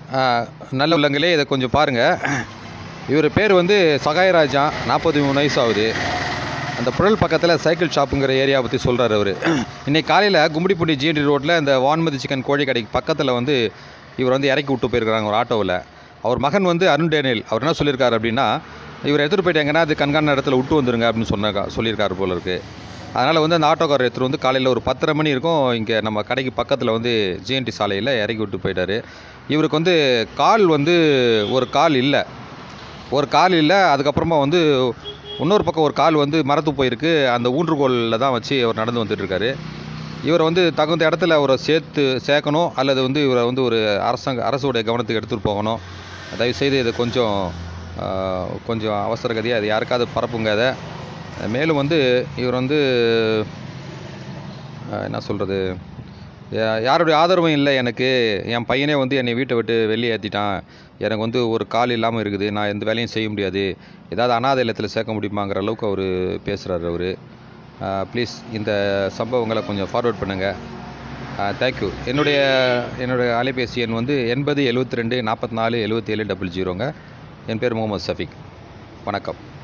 நல்ல உள்ளங்களே இதை கொஞ்சம் பாருங்கள் இவர் பேர் வந்து சகாயராஜா நாற்பத்தி மூணு வயசு ஆகுது அந்த புழல் பக்கத்தில் சைக்கிள் ஷாப்புங்கிற ஏரியா பற்றி சொல்கிறார் அவர் இன்னைக்கு காலையில் கும்மிடிப்பூண்டி ஜிஎன்டி ரோட்டில் இந்த வான்மதி சிக்கன் கோழி கடைக்கு பக்கத்தில் வந்து இவர் வந்து இறக்கி விட்டு போயிருக்கிறாங்க ஒரு ஆட்டோவில் அவர் மகன் வந்து அருண் டேனியல் அவர் என்ன சொல்லியிருக்காரு அப்படின்னா இவர் எடுத்துகிட்டு போயிட்டு எங்கன்னா அது கண்காண இடத்துல விட்டு வந்துருங்க அப்படின்னு சொன்ன சொல்லியிருக்காரு போல இருக்குது அதனால் வந்து அந்த ஆட்டோக்காரர் எடுத்துகிட்டு வந்து காலையில் ஒரு பத்தரை மணி இருக்கும் இங்கே நம்ம கடைக்கு பக்கத்தில் வந்து ஜிஎன்டி சாலையில் இறக்கி விட்டு போயிட்டாரு இவருக்கு வந்து கால் வந்து ஒரு கால் இல்லை ஒரு கால் இல்லை அதுக்கப்புறமா வந்து இன்னொரு பக்கம் ஒரு கால் வந்து மரத்து போயிருக்கு அந்த ஊன்றுகோலில் தான் வச்சு அவர் நடந்து வந்துட்டு இருக்காரு இவரை வந்து தகுந்த இடத்துல அவரை சேர்த்து சேர்க்கணும் அல்லது வந்து இவரை வந்து ஒரு அரசாங்க அரசுடைய கவனத்துக்கு எடுத்துகிட்டு போகணும் தயவுசெய்து இதை கொஞ்சம் ஆஹ், கொஞ்சம் அவசர கதியாக அது யாருக்காவது பரப்புங்க அதை மேலும் வந்து இவர் வந்து ஆஹ், என்ன சொல்கிறது யாருடைய ஆதரவும் இல்லை எனக்கு என் பையனே வந்து என்னை வீட்டை விட்டு வெளியே ஏற்றிட்டான் எனக்கு வந்து ஒரு கால் இல்லாமல் இருக்குது நான் எந்த வேலையும் செய்ய முடியாது ஏதாவது அனாதை இல்லத்தில் சேர்க்க முடியுமாங்கிற அளவுக்கு அவர் பேசுகிறாரு அவர் ப்ளீஸ் இந்த சம்பவங்களை கொஞ்சம் ஃபார்வர்ட் பண்ணுங்கள் தேங்க்யூ என்னுடைய என்னுடைய அலைபேசி எண் வந்து எண்பது எழுபத்தி ரெண்டு நாற்பத்தி நாலு எழுபத்தி ஏழு டபுள் ஜீரோங்க என் பேர் முகமது சஃபிக் வணக்கம்